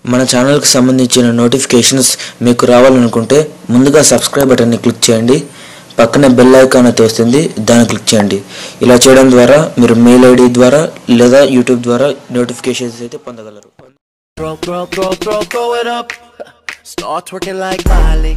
మన ఛానల్కి సంబంధించిన నోటిఫికేషన్స్ మీకు రావాలనుకుంటే ముందుగా సబ్స్క్రైబ్ బటన్ని క్లిక్ చేయండి పక్కనే బెల్ ఐకాన్ అయితే వస్తుంది దాన్ని క్లిక్ చేయండి ఇలా చేయడం ద్వారా మీరు మెయిల్ ఐడి ద్వారా లేదా యూట్యూబ్ ద్వారా నోటిఫికేషన్స్ అయితే పొందగలరు Throw, throw, throw, throw, throw it up. Start twerking like Miley.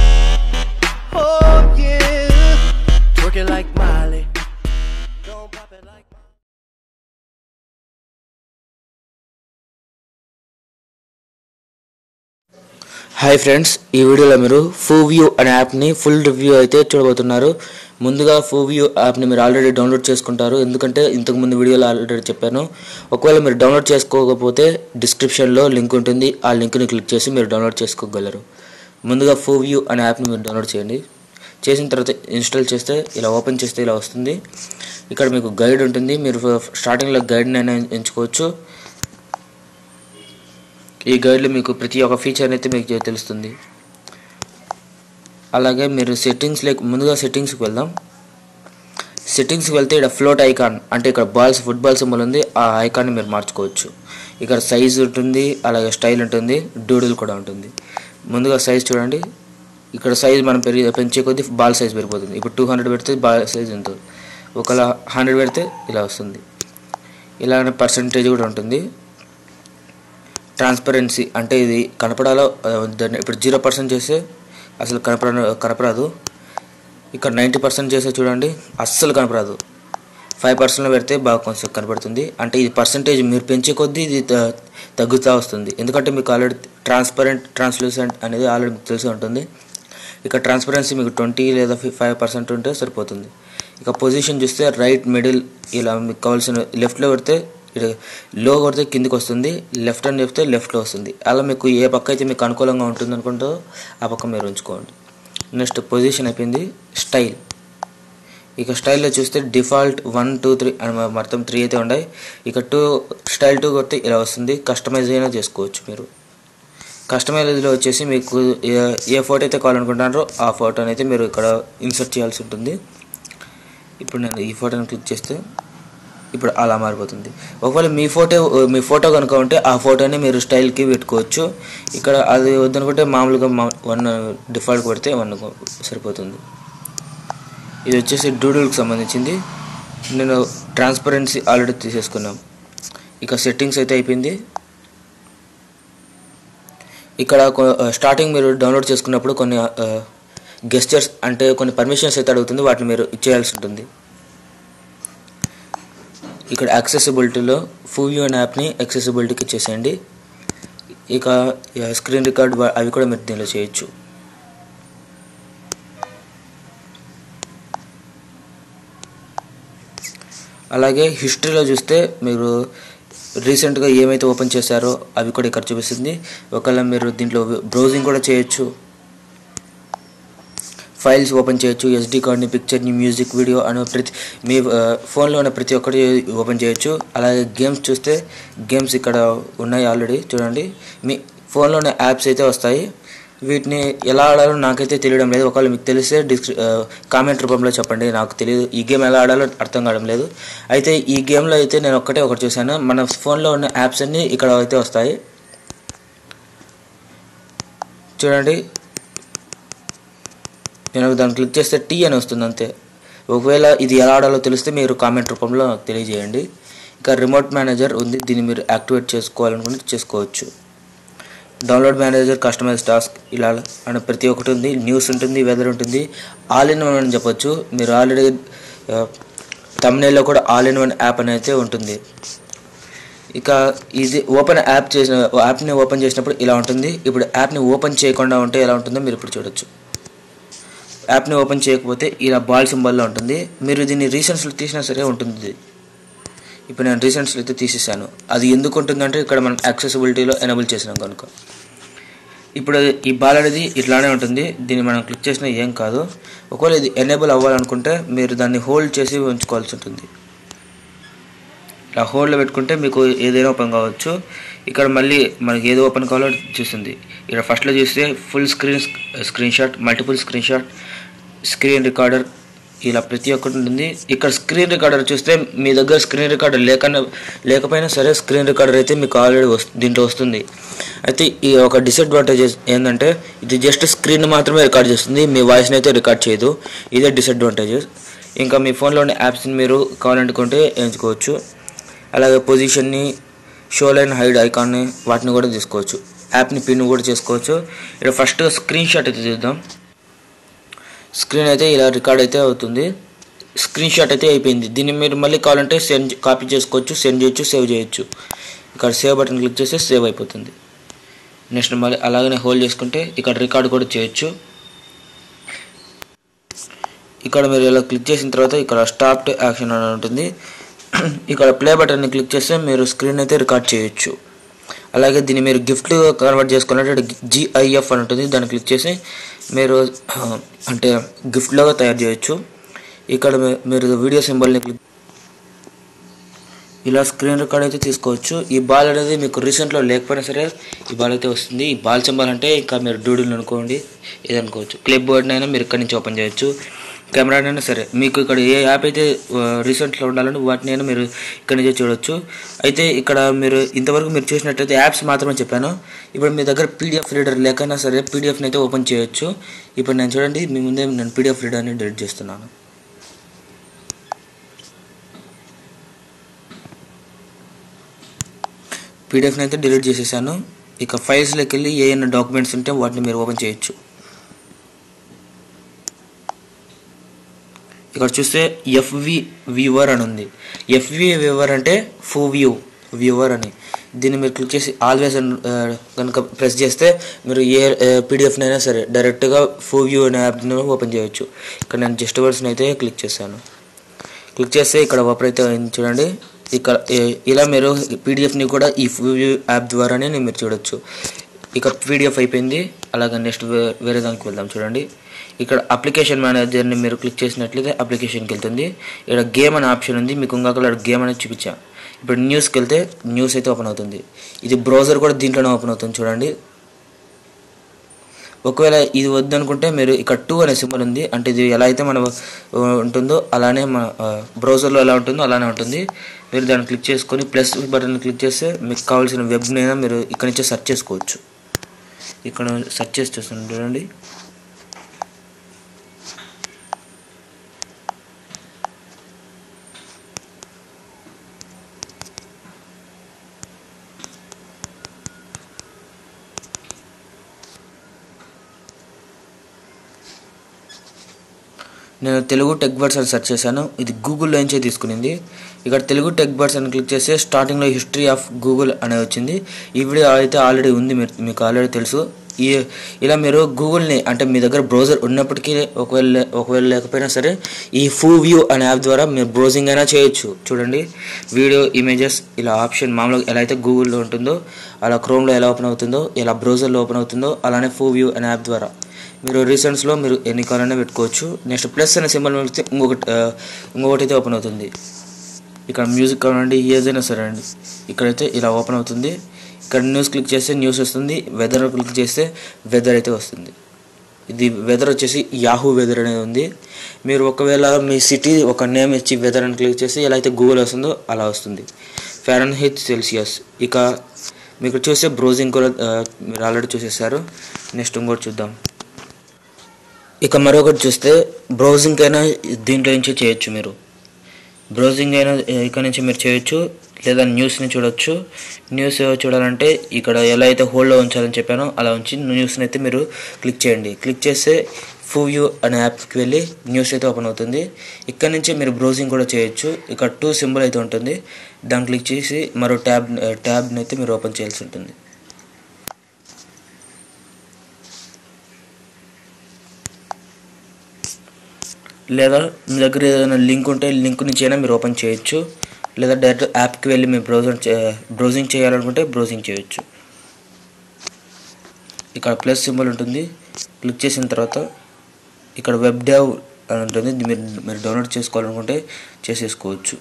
Oh yeah, twerking like Miley. Don't pop it like. Hi friends ఈ వీడియోలో మీరు ఫూవ్యూ అనే యాప్ని ఫుల్ రివ్యూ అయితే చూడబోతున్నారు ముందుగా ఫూవ్యూ యాప్ని మీరు ఆల్రెడీ డౌన్లోడ్ చేసుకుంటారు ఎందుకంటే ఇంతకుముందు వీడియోలో ఆల్రెడీ చెప్పాను ఒకవేళ మీరు డౌన్లోడ్ చేసుకోకపోతే డిస్క్రిప్షన్లో లింక్ ఉంటుంది ఆ లింక్ని క్లిక్ చేసి మీరు డౌన్లోడ్ చేసుకోగలరు ముందుగా ఫూవ్యూ అనే యాప్ని మీరు డౌన్లోడ్ చేయండి చేసిన తర్వాత ఇన్స్టాల్ చేస్తే ఇలా ఓపెన్ చేస్తే ఇలా వస్తుంది ఇక్కడ మీకు గైడ్ ఉంటుంది మీరు స్టార్టింగ్లో గైడ్ని అయినా ఎంచుకోవచ్చు ఈ గైడ్లో మీకు ప్రతి ఒక్క ఫీచర్ అయితే మీకు తెలుస్తుంది అలాగే మీరు సెట్టింగ్స్ లేక ముందుగా సెట్టింగ్స్కి వెళ్దాం సెట్టింగ్స్కి వెళ్తే ఇక్కడ ఫ్లోట్ ఐకాన్ అంటే ఇక్కడ బాల్స్ ఫుట్బాల్ సింబల్ ఉంది ఆ ఐకాన్ని మీరు మార్చుకోవచ్చు ఇక్కడ సైజ్ ఉంటుంది అలాగే స్టైల్ ఉంటుంది డూడిల్ కూడా ఉంటుంది ముందుగా సైజ్ చూడండి ఇక్కడ సైజ్ మనం పెరిగి పెంచే కొద్దీ బాల్ సైజ్ పెరిగిపోతుంది ఇప్పుడు టూ హండ్రెడ్ పెడితే బాల్ సైజ్ ఉంటుంది ఒకవేళ హండ్రెడ్ పెడితే ఇలా వస్తుంది ఇలానే పర్సంటేజ్ కూడా ఉంటుంది ట్రాన్స్పరెన్సీ అంటే ఇది కనపడాలో ఆ, దాన్ని ఇప్పుడు జీరో పర్సెంట్ చేస్తే అసలు కనపడ కనపరాదు ఇక్కడ నైంటీ పర్సెంట్ చేస్తే చూడండి అస్సలు కనపరాదు ఫైవ్ పర్సెంట్లో పెడితే బాగా కొంచెం కనపడుతుంది అంటే ఇది పర్సంటేజ్ మీరు పెంచే కొద్దీ ఇది త- తగ్గుతూ వస్తుంది ఎందుకంటే మీకు ఆల్రెడీ ట్రాన్స్పరెంట్ ట్రాన్స్లూసెంట్ అనేది ఆల్రెడీ మీకు తెలిసి ఉంటుంది ఇక ట్రాన్స్పరెన్సీ మీకు ట్వంటీ లేదా ఫైవ్ పర్సెంట్ ఉంటే సరిపోతుంది ఇక పొజిషన్ చూస్తే రైట్ మిడిల్ ఇలా మీకు కావాల్సిన లెఫ్ట్లో పెడితే ఇక్కడ లో కొడితే కిందికి వస్తుంది లెఫ్ట్ అని చెప్తే లెఫ్ట్లో వస్తుంది అలా మీకు ఏ పక్క అయితే మీకు అనుకూలంగా ఉంటుంది అనుకుంటో ఆ పక్క మీరు ఉంచుకోండి నెక్స్ట్ పొజిషన్ అయిపోయింది స్టైల్ ఇక స్టైల్లో చూస్తే డిఫాల్ట్ వన్ టూ త్రీ అని మొత్తం త్రీ అయితే ఉన్నాయి ఇక టూ స్టైల్ టూ కొడితే ఇలా వస్తుంది కస్టమైజ్ అయినా చేసుకోవచ్చు మీరు కస్టమైజ్లో వచ్చేసి మీకు ఏ- ఏ ఫోటో అయితే కావాలనుకుంటున్నారో ఆ ఫోటోని అయితే మీరు ఇక్కడ ఇన్సర్ట్ చేయాల్సి ఉంటుంది ఇప్పుడు నేను ఈ ఫోటోని క్లిక్ చేస్తే ఇప్పుడు అలా మారిపోతుంది ఒకవేళ మీ ఫోటో మీ ఫోటో కనుక ఉంటే ఆ ఫోటోని మీరు స్టైల్కి పెట్టుకోవచ్చు ఇక్కడ అది వద్దనుకుంటే మామూలుగా వన్ డిఫాల్ట్ కొడితే వన్ సరిపోతుంది ఇది వచ్చేసి డూడుల్కి సంబంధించింది నేను ట్రాన్స్పరెన్సీ ఆల్రెడీ తీసేసుకున్నాం ఇక సెట్టింగ్స్ అయితే అయిపోయింది ఇక్కడ కొ- స్టార్టింగ్ మీరు డౌన్లోడ్ చేసుకున్నప్పుడు కొన్ని గెస్టర్స్ అంటే కొన్ని పర్మిషన్స్ అయితే అడుగుతుంది వాటిని మీరు ఇచ్చేయాల్సి ఉంటుంది ఇక్కడ యాక్సెసిబిలిటీలో ఫూవ్యూ అనే యాప్ని యాక్సెసిబిలిటీకి ఇచ్చేసేయండి ఇక స్క్రీన్ రికార్డ్ అవి కూడా మీరు దీనిలో చేయొచ్చు అలాగే హిస్టరీలో చూస్తే మీరు రీసెంట్గా ఏమైతే ఓపెన్ చేశారో అవి కూడా ఇక్కడ చూపిస్తుంది ఒకవేళ మీరు దీంట్లో బ్రౌజింగ్ కూడా చేయొచ్చు ఫైల్స్ ఓపెన్ చేయొచ్చు ఎస్డి కార్డ్ని పిక్చర్ని మ్యూజిక్ వీడియో అనే ప్రతి మీ ఆ, ఫోన్లో ఉన్న ప్రతి ఒక్కటి ఓపెన్ చేయొచ్చు అలాగే గేమ్స్ చూస్తే గేమ్స్ ఇక్కడ ఉన్నాయి ఆల్రెడీ చూడండి మీ ఫోన్లో ఉన్న యాప్స్ అయితే వస్తాయి వీటిని ఎలా ఆడాలో నాకైతే తెలియడం లేదు ఒకవేళ మీకు తెలిస్తే డిస్క్రి కామెంట్ రూపంలో చెప్పండి నాకు తెలియదు ఈ గేమ్ ఎలా ఆడాలో అర్థం కావడం లేదు అయితే ఈ గేమ్లో అయితే నేను ఒక్కటే ఒకటి చూశాను మన ఫోన్లో ఉన్న యాప్స్ అన్నీ ఇక్కడ అయితే వస్తాయి చూడండి నేను దాన్ని క్లిక్ చేస్తే టీ అని వస్తుంది అంతే ఒకవేళ ఇది ఎలా ఆడాలో తెలిస్తే మీరు కామెంట్ రూపంలో నాకు తెలియజేయండి ఇక రిమోట్ మేనేజర్ ఉంది దీన్ని మీరు యాక్టివేట్ చేసుకోవాలనుకుంటే చేసుకోవచ్చు డౌన్లోడ్ మేనేజర్ కస్టమైజ్ టాస్క్ ఇలా అని ప్రతి ఒక్కటి ఉంది న్యూస్ ఉంటుంది వెదర్ ఉంటుంది ఆల్ ఇన్ వన్ అని చెప్పొచ్చు మీరు ఆల్రెడీ తమిళలో కూడా ఆల్ ఇన్ వన్ యాప్ అని అయితే ఉంటుంది ఇక ఇది ఓపెన్ యాప్ చేసిన యాప్ని ఓపెన్ చేసినప్పుడు ఇలా ఉంటుంది ఇప్పుడు యాప్ని ఓపెన్ చేయకుండా ఉంటే ఎలా ఉంటుందో మీరు ఇప్పుడు చూడొచ్చు యాప్ని ఓపెన్ చేయకపోతే ఇలా బాల్ సింబల్లో ఉంటుంది మీరు దీన్ని రీసెంట్స్లో తీసినా సరే ఉంటుంది ఇది. ఇప్పుడు నేను రీసెంట్స్లో అయితే తీసేసాను అది ఎందుకు ఉంటుందంటే ఇక్కడ మనం యాక్సెసిబిలిటీలో ఎనబుల్ చేసినాం కనుక ఇప్పుడు ఈ బాల్ అనేది ఇట్లానే ఉంటుంది దీన్ని మనం క్లిక్ చేసినా ఏం కాదు ఒకవేళ ఇది ఎనేబుల్ అవ్వాలనుకుంటే మీరు దాన్ని హోల్డ్ చేసి ఉంచుకోవాల్సి ఉంటుంది ఇలా హోల్డ్లో పెట్టుకుంటే మీకు ఏదైనా ఓపెన్ కావచ్చు ఇక్కడ మళ్ళీ మనకి ఏది ఓపెన్ కావాలో అది చూస్తుంది ఇక్కడ ఫస్ట్లో చూస్తే full screen screenshot multiple screenshot screen recorder ఇలా ప్రతి ఒక్కటి ఉంటుంది ఇక్కడ స్క్రీన్ రికార్డర్ చూస్తే మీ దగ్గర స్క్రీన్ రికార్డర్ లేకన్నా లేకపోయినా సరే స్క్రీన్ రికార్డర్ అయితే మీకు ఆల్రెడీ వస్తు దీంట్లో వస్తుంది అయితే ఈ ఒక డిసడ్వాంటేజెస్ ఏంటంటే ఇది జస్ట్ స్క్రీన్ మాత్రమే రికార్డ్ చేస్తుంది మీ వాయిస్ని అయితే రికార్డ్ చేయదు ఇదే డిసడ్వాంటేజెస్ ఇంకా మీ ఫోన్లో ఉన్న యాప్స్ని మీరు కావాలనుకుంటే ఎంచుకోవచ్చు అలాగే పొజిషన్ని షో లైన్ హైడ్ ఐకాన్ని వాటిని కూడా తీసుకోవచ్చు యాప్ని పిన్ కూడా చేసుకోవచ్చు ఇక్కడ ఫస్ట్ స్క్రీన్ షాట్ అయితే చూద్దాం స్క్రీన్ అయితే ఇలా రికార్డ్ అయితే అవుతుంది స్క్రీన్ షాట్ అయితే అయిపోయింది దీన్ని మీరు మళ్ళీ కావాలంటే సెండ్ కాపీ చేసుకోవచ్చు సెండ్ చేయొచ్చు సేవ్ చేయొచ్చు ఇక్కడ సేవ్ బటన్ క్లిక్ చేస్తే సేవ్ అయిపోతుంది నెక్స్ట్ మళ్ళీ అలాగనే హోల్డ్ చేసుకుంటే ఇక్కడ రికార్డ్ కూడా చేయొచ్చు ఇక్కడ మీరు ఇలా క్లిక్ చేసిన తర్వాత ఇక్కడ స్టాప్ యాక్షన్ అని ఉంటుంది ఇక్కడ ప్లే బటన్ని క్లిక్ చేస్తే మీరు స్క్రీన్ అయితే రికార్డ్ చేయొచ్చు అలాగే దీన్ని మీరు గిఫ్ట్ కన్వర్ట్ చేసుకోవాలంటే జిఐఎఫ్ అని ఉంటుంది దాన్ని క్లిక్ చేసి మీరు అంటే గిఫ్ట్ లాగా తయారు చేయొచ్చు ఇక్కడ మీ- మీరు వీడియో సింబల్ని క్లిక్ ఇలా స్క్రీన్ రికార్డ్ అయితే తీసుకోవచ్చు ఈ బాల్ అనేది మీకు రీసెంట్లో లేకపోయినా సరే ఈ బాల్ అయితే వస్తుంది ఈ బాల్ సింబల్ అంటే ఇంకా మీరు డూడిల్ అనుకోండి ఏదనుకోవచ్చు క్లిప్ బోర్డ్నైనా మీరు ఇక్కడి నుంచి ఓపెన్ చేయొచ్చు కెమెరానైనా సరే మీకు ఇక్కడ ఏ యాప్ అయితే రీసెంట్లో ఉండాలని వాటినైనా మీరు ఇక్కడి నుంచే చూడొచ్చు అయితే ఇక్కడ మీరు ఇంతవరకు మీరు చూసినట్టయితే యాప్స్ మాత్రమే చెప్పాను ఇప్పుడు మీ దగ్గర పీడిఎఫ్ రీడర్ లేకైనా సరే పీడిఎఫ్ని అయితే ఓపెన్ చేయొచ్చు ఇప్పుడు నేను చూడండి మీ ముందే నేను పీడిఎఫ్ రీడర్ని డిలీట్ చేస్తున్నాను పీడిఎఫ్ని అయితే డిలీట్ చేసేసాను ఇక ఫైల్స్లోకి వెళ్ళి ఏమైనా డాక్యుమెంట్స్ ఉంటే వాటిని మీరు ఓపెన్ చేయొచ్చు ఇక్కడ చూస్తే ఎఫ్వి వ్యూవర్ అని ఉంది ఎఫ్వి వ్యూవర్ అంటే ఫూ వ్యూ వ్యూవర్ అని దీన్ని మీరు క్లిక్ చేసి ఆల్వేస్ అని కనుక ప్రెస్ చేస్తే మీరు ఏ పీడిఎఫ్నైనా సరే డైరెక్ట్గా ఫూ వ్యూ అనే యాప్ని ఓపెన్ చేయొచ్చు ఇక్కడ నేను జస్ట్ వర్డ్స్ని అయితే క్లిక్ చేశాను క్లిక్ చేస్తే ఇక్కడ ఓపెన్ అయితే అయింది చూడండి ఇక్కడ ఏ- ఇలా మీరు పీడిఎఫ్ని కూడా ఈ వ్యూ యాప్ ద్వారానే మీరు చూడొచ్చు ఇక పీడిఎఫ్ అయిపోయింది అలాగే నెక్స్ట్ వేరే దానికి వెళ్దాం చూడండి ఇక్కడ అప్లికేషన్ మేనేజర్ని మీరు క్లిక్ చేసినట్లయితే అప్లికేషన్కి వెళ్తుంది ఇక్కడ గేమ్ అనే ఆప్షన్ ఉంది మీకు ఇంకా గేమ్ అనేది చూపించా ఇప్పుడు న్యూస్కి వెళ్తే న్యూస్ అయితే ఓపెన్ అవుతుంది ఇది బ్రౌజర్ కూడా దీంట్లోనే ఓపెన్ అవుతుంది చూడండి ఒకవేళ ఇది వద్దనుకుంటే మీరు ఇక్కడ టూ అనే సింబల్ ఉంది అంటే ఇది ఎలా అయితే మన ఆ, ఉంటుందో అలానే మన బ్రౌజర్లో ఎలా ఉంటుందో అలానే ఉంటుంది మీరు దాన్ని క్లిక్ చేసుకొని ప్లస్ బటన్ క్లిక్ చేస్తే మీకు కావాల్సిన వెబ్నైనా మీరు ఇక్కడ నుంచే సెర్చ్ చేసుకోవచ్చు ఇక్కడ సెర్చ్ చేసి చూస్తాను చూడండి నేను తెలుగు టెక్ బర్డ్స్ అని సెర్చ్ చేశాను ఇది గూగుల్లో నుంచే తీసుకునింది ఇక్కడ తెలుగు టెక్ బర్డ్స్ అని క్లిక్ చేస్తే స్టార్టింగ్లో హిస్టరీ ఆఫ్ గూగుల్ అనేది వచ్చింది ఈ వీడియో అయితే ఆల్రెడీ ఉంది మీరు మీకు ఆల్రెడీ తెలుసు ఈ ఇలా మీరు గూగుల్ని అంటే మీ దగ్గర బ్రౌజర్ ఉన్నప్పటికీ ఒకవేళ లే- ఒకవేళ లేకపోయినా సరే ఈ ఫూ వ్యూ అనే యాప్ ద్వారా మీరు బ్రౌజింగ్ అయినా చేయొచ్చు చూడండి వీడియో ఇమేజెస్ ఇలా ఆప్షన్ మామూలుగా ఎలా అయితే గూగుల్లో ఉంటుందో అలా క్రోమ్లో ఎలా ఓపెన్ అవుతుందో ఇలా బ్రౌజర్లో ఓపెన్ అవుతుందో అలానే ఫూ వ్యూ అనే యాప్ ద్వారా మీరు రీసెంట్స్లో మీరు ఎన్ని కావాలన్నా పెట్టుకోవచ్చు నెక్స్ట్ ప్లస్ అనే సింబల్ పెడితే ఇంకొకటి ఆ, ఇంకొకటి అయితే ఓపెన్ అవుతుంది ఇక్కడ మ్యూజిక్ కావాలండి ఏదైనా సరే అండి ఇక్కడైతే ఇలా ఓపెన్ అవుతుంది ఇక్కడ న్యూస్ క్లిక్ చేస్తే న్యూస్ వస్తుంది వెదర్ క్లిక్ చేస్తే వెదర్ అయితే వస్తుంది ఇది వెదర్ వచ్చేసి యాహూ వెదర్ అనేది ఉంది మీరు ఒకవేళ మీ సిటీ ఒక నేమ్ ఇచ్చి వెదర్ అని క్లిక్ చేసి ఎలా అయితే గూగుల్ వస్తుందో అలా వస్తుంది ఫారెన్ హీట్ సెల్సియస్ ఇక మీకు చూస్తే బ్రౌజింగ్ కూడా ఆ, మీరు ఆల్రెడీ చూసేసారు నెక్స్ట్ ఇంకోటి చూద్దాం ఇక మరొకటి చూస్తే బ్రౌజింగ్ అయినా దీంట్లో నుంచి చేయొచ్చు మీరు బ్రౌజింగ్ అయినా ఇక్కడ నుంచి మీరు చేయొచ్చు లేదా న్యూస్ని చూడొచ్చు న్యూస్ చూడాలంటే ఇక్కడ ఎలా అయితే హోల్డ్లో ఉంచాలని చెప్పానో అలా ఉంచి న్యూస్ని అయితే మీరు క్లిక్ చేయండి క్లిక్ చేస్తే ఫూవ్యూ అనే యాప్కి వెళ్ళి న్యూస్ అయితే ఓపెన్ అవుతుంది ఇక్కడ నుంచి మీరు బ్రౌజింగ్ కూడా చేయొచ్చు ఇక్కడ టూ సింబల్ అయితే ఉంటుంది దాన్ని క్లిక్ చేసి మరో ట్యాబ్ ట్యాబ్ని అయితే మీరు ఓపెన్ చేయాల్సి ఉంటుంది లేదా మీ దగ్గర ఏదైనా లింక్ ఉంటే లింక్ నుంచి అయినా మీరు ఓపెన్ చేయొచ్చు లేదా డైరెక్ట్ యాప్కి వెళ్ళి మీరు బ్రౌజర్ బ్రౌజింగ్ చేయాలనుకుంటే బ్రౌజింగ్ చేయొచ్చు ఇక్కడ ప్లస్ సింబల్ ఉంటుంది క్లిక్ చేసిన తర్వాత ఇక్కడ వెబ్ డెవ్ అని ఉంటుంది ఇది మీరు మీరు డౌన్లోడ్ చేసుకోవాలనుకుంటే చేసేసుకోవచ్చు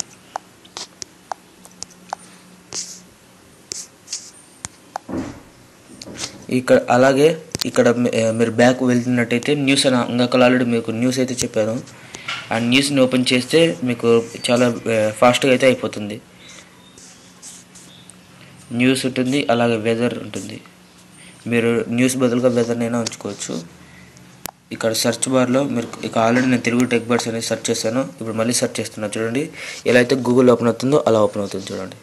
ఇక్కడ అలాగే ఇక్కడ మీ- ఆ, మీరు బ్యాక్ వెళ్తున్నట్టయితే న్యూస్ అని ఇందాక ఆల్రెడీ మీకు న్యూస్ అయితే చెప్పాను ఆ న్యూస్ని ఓపెన్ చేస్తే మీకు చాలా ఫాస్ట్గా అయితే అయిపోతుంది న్యూస్ ఉంటుంది అలాగే వెదర్ ఉంటుంది మీరు న్యూస్ బదులుగా వెదర్నైనా ఉంచుకోవచ్చు ఇక్కడ సెర్చ్ బార్లో మీరు ఇక ఆల్రెడీ నేను తెలుగు టెక్ బర్డ్స్ అనేది సెర్చ్ చేశాను ఇప్పుడు మళ్ళీ సెర్చ్ చేస్తున్నా చూడండి ఎలా అయితే గూగుల్ ఓపెన్ అవుతుందో అలా ఓపెన్ అవుతుంది చూడండి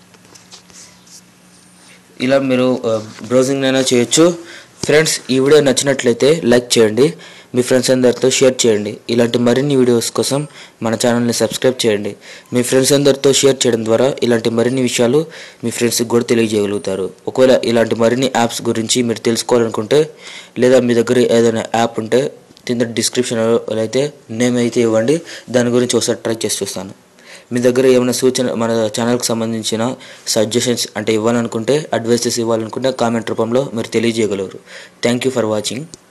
ఇలా మీరు బ్రౌజింగ్ అయినా చేయొచ్చు ఫ్రెండ్స్ ఈ వీడియో నచ్చినట్లయితే లైక్ చేయండి మీ ఫ్రెండ్స్ అందరితో షేర్ చేయండి ఇలాంటి మరిన్ని వీడియోస్ కోసం మన ఛానల్ని సబ్స్క్రైబ్ చేయండి మీ ఫ్రెండ్స్ అందరితో షేర్ చేయడం ద్వారా ఇలాంటి మరిన్ని విషయాలు మీ ఫ్రెండ్స్కి కూడా తెలియజేయగలుగుతారు ఒకవేళ ఇలాంటి మరిన్ని యాప్స్ గురించి మీరు తెలుసుకోవాలనుకుంటే లేదా మీ దగ్గర ఏదైనా యాప్ ఉంటే కింద డిస్క్రిప్షన్లో అయితే నేమ్ అయితే ఇవ్వండి దాని గురించి ఒకసారి ట్రై చేసి చూస్తాను మీ దగ్గర ఏమైనా సూచన మన ఛానల్కి సంబంధించిన సజెషన్స్ అంటే ఇవ్వాలనుకుంటే అడ్వైసెస్ ఇవ్వాలనుకుంటే కామెంట్ రూపంలో మీరు తెలియజేయగలరు థ్యాంక్ యూ ఫర్ వాచింగ్